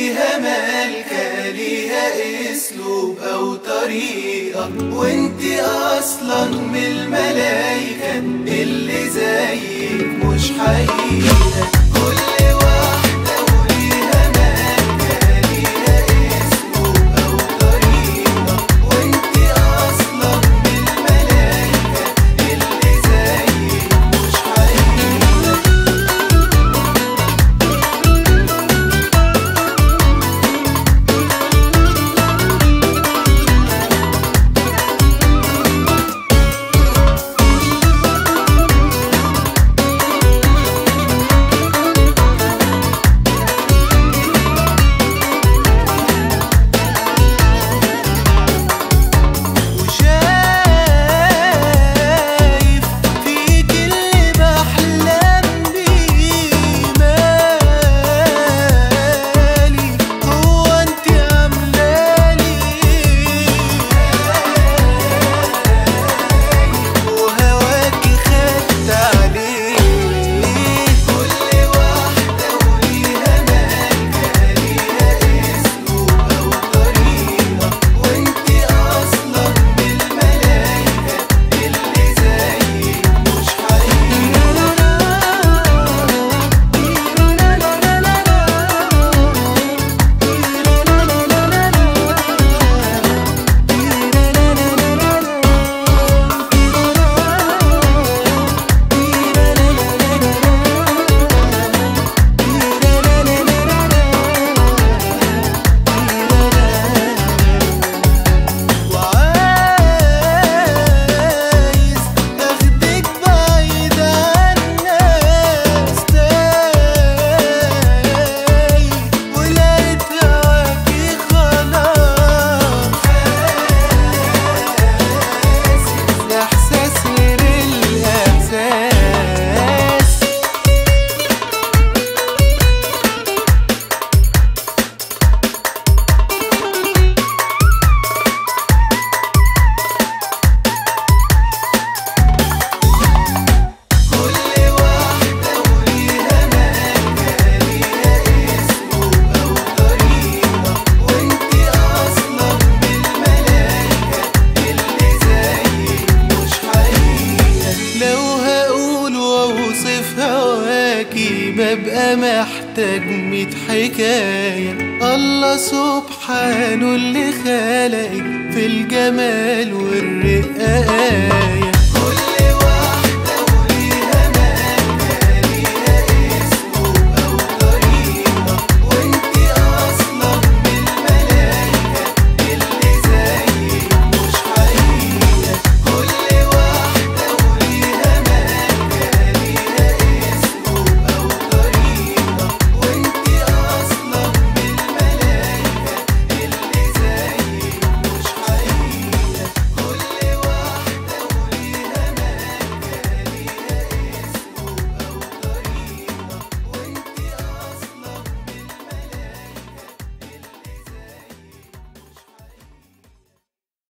ليها ملكة ليها اسلوب او طريقة وانت اصلا من الملايكة اللي زيك مش حقيقة كل واحدة وليها ملكة ليها اسلوب او طريقة وانت اصلا من الملايكة اللي زيك مش حقيقة وشايف فيك اللي بحلم بيه مالي هو انت عاملالي وهواكي خدت عليه كل واحدة وليها ملكة ليها اسلوب أو طريقة وانت أصلا من الملايكة اللي زيك مش وعايز اخدك بعيد عن الناس تايه ولقيت هواكي خلاص حاسس احساس غير الاحساس كل واحدة وليها ملكة ليها اسلوب أو طريقة وانت أصلا من الملايكة اللي زيك مش حقيقة لو هقول وأوصف هواكي ببقى محتاج ميت حكاية الله سبحانه اللي خلقك في الجمال والرقاية